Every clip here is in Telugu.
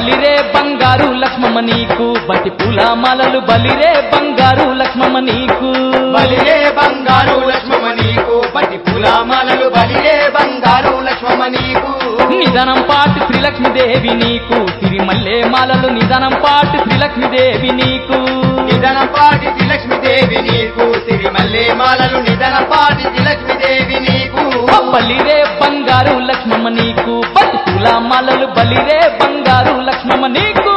బలిరే బంగారు లక్ష్మమ్మ నీకు బతి పూల మాలలు బలిరే బంగారు లక్ష్మమ్మ నీకు బలిరే బంగారు లక్ష్మమ్మ నీకు పటి పులామాలలు బలిరే బంగారు లక్ష్మమ్మ నీకు నిధనం పాటు శ్రీలక్ష్మీదేవి నీకు సిరిమల్లే మాలలు నిధనం పాటు శ్రీలక్ష్మీదేవి నీకు నిధనం పాటి శ్రీలక్ష్మీదేవి నీకు సిరిమల్లె మాలలు నిధనం పాటి శ్రీలక్ష్మీదేవి నీకు బలిరే బంగారు లక్ష్మమ్మ నీకు బతి పూల మాలలు బలిరే బంగారు లక్ష్మమ్మ నీకు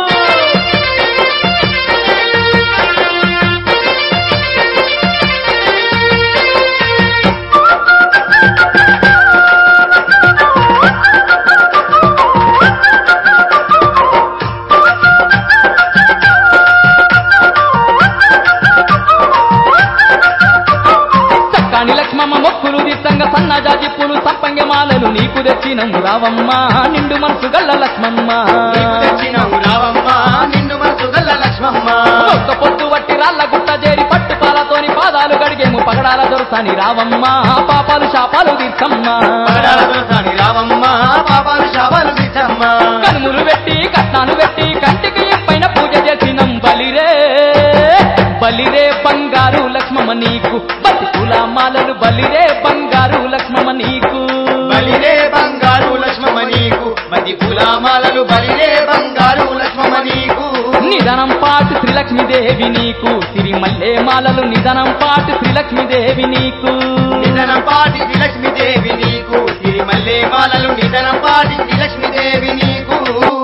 చక్కాని లక్ష్మమ్మ మొక్కులు దిట్టంగ సన్నజాజి పూలు సంపంగ మాలలు నీకు తెచ్చినము రావమ్మ నిండు మనసు గల్ల లక్ష్మమ్మ నీకు తెచ్చినవు రావమ్మ నిన్ను మనసు గల్ల లక్ష్మమ్మ ఒక్క పొద్దు వట్టి రాళ్ళ గుట్ట చేరి పట్టు పాలతోని పాదాలు గడిగేము పగడాల దొరసాని రావమ్మ పాపాలు శాపాలు తీర్చమ్మ పగడాల దోసాని రావమ్మ పాపాలు శాపాలు తీర్చమ్మ కనుములు పెట్టి కట్నాలు పెట్టి కంటికి పైన పూజ చేసినం బలిరే బలిరే బంగారు లక్ష్మమ్మ నీకు బతి పూల మాలలు బలిరే బంగారు లక్ష్మమ్మ నీకు బలిరే బంగారు లక్ష్మమ్మ నీకు మది పులామాలలు బలిరే బంగారు లక్ష్మమ్మ నీకు నిధనం పాటు శ్రీలక్ష్మీదేవి నీకు సిరిమల్లే మాలలు నిధనం పాటు శ్రీలక్ష్మీదేవి నీకు నిధనం పాటి శ్రీలక్ష్మీదేవి నీకు సిరిమల్లె మాలలు నిధనం పాటి శ్రీలక్ష్మీదేవి నీకు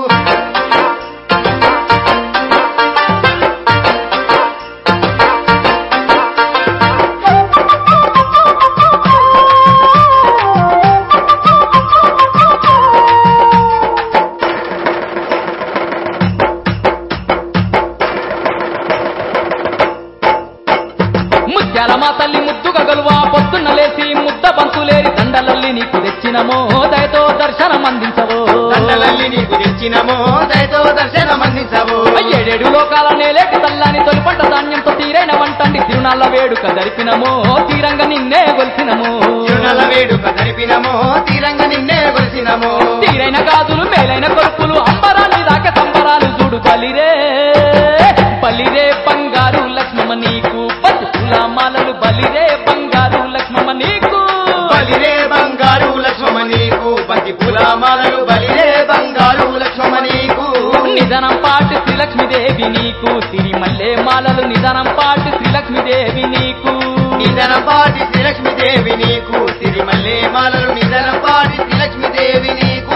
ముత్యాల మా తల్లి ముద్దుగా గలువా పొద్దున్న లేచి ముద్ద బంతులేరి దండలల్లి నీకు తెచ్చినమో దయతో దర్శనం అందించవో దండలల్లి నీకు తెచ్చినమో దయతో దర్శనం అందించవు ఏడేడు లోకాల నేలేటి తల్లాని తొలిపంట ధాన్యంతో తీరైన వంటండి తిరునాళ్ళ వేడుక జరిపినమో తీరంగా నిన్నే గొలిసినము తిరునల వేడుక జరిపినమో తీరంగా నిన్నే కొలిసినమో తీరైన గాజులు మేలైన కొడుకులు అంబరాన్ని దాకా సంబరాలు చూడు బలిరే బలిరే బంగారు లక్ష్మమ్మ నీకు పసుపుల మాలలు బలిరే బంగారు లక్ష్మమ్మ నీకు బలిరే బంగారు లక్ష్మమ్మ నీకు బంతి పులామాలలు బలిరే బంగారు లక్ష్మమ్మ నీకు నిధనం పాటు శ్రీలక్ష్మీదేవి నీకు సిరిమల్లే మాలలు నిధనం పాటు శ్రీలక్ష్మీదేవి నీకు నిధనం పాటి శ్రీలక్ష్మీదేవి నీకు సిరిమల్లె మాలలు నిధనం పాటి శ్రీలక్ష్మీదేవి నీకు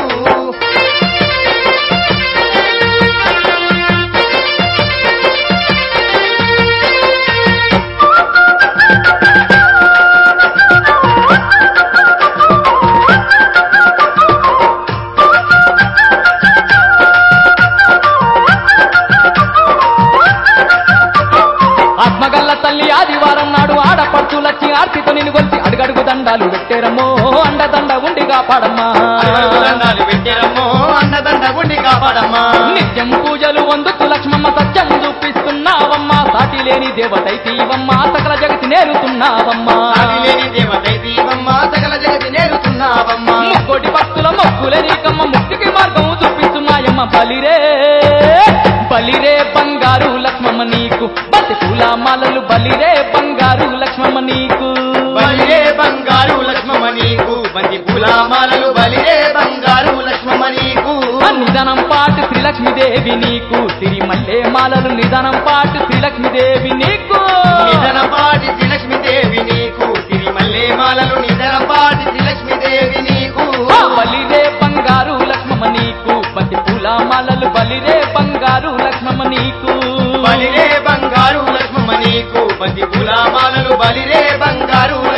ఆత్మగల్ల తల్లి ఆదివారం నాడు ఆడపడుచులచ్చి ఆర్తితో నిన్ను కొలిసి అడుగడుగు దండాలు పెట్టారమ్మో అండదండ ఉండి కాపాడమ్మా అడుగు దండాలు పెట్టారమ్మో అన్నదండ ఉండి కాపాడమ్మా నిత్యం పూజలు వందుకు లక్ష్మమ్మ సత్యం చూపిస్తున్నావమ్మా సాటి లేని దేవతైతీవమ్మా సకల జగతి నేరుతున్నావమ్మా ఆది లేని దేవతై దీవమ్మ సకల జగతి నేరుతున్నావమ్మా ముక్కోటి భక్తుల మొక్కులే నీకమ్మ ముక్తికి మార్గం చూపిస్తున్నాయమ్మ బలిరే బలిరే బంగారు లక్ష్మమ్మ నీకు బతి పూల మాలలు బలిరే బంగారు లక్ష్మమ్మ నీకు బలిరే బంగారు లక్ష్మమ్మ నీకు బంతి పూలామాలలు బలిరే బంగారు లక్ష్మమ్మ నీకు నిధనం పాటు శ్రీలక్ష్మీదేవి నీకు సిరిమల్లే మాలలు నిధనం పాటు శ్రీలక్ష్మీదేవి నీకు నిధనం పాటి శ్రీలక్ష్మీదేవి నీకు సిరిమల్లె మాలలు నిధనం పాటి శ్రీలక్ష్మీదేవి నీకు ఆ బలిరే బంగారు లక్ష్మమ్మ నీకు బతి పూల మాలలు బలిరే బంగారు లక్ష్మమ్మ నీకు బలిరే బంగారు లక్ష్మమ్మ నీకు బంతి పూలామాలలు బలిరే బంగారు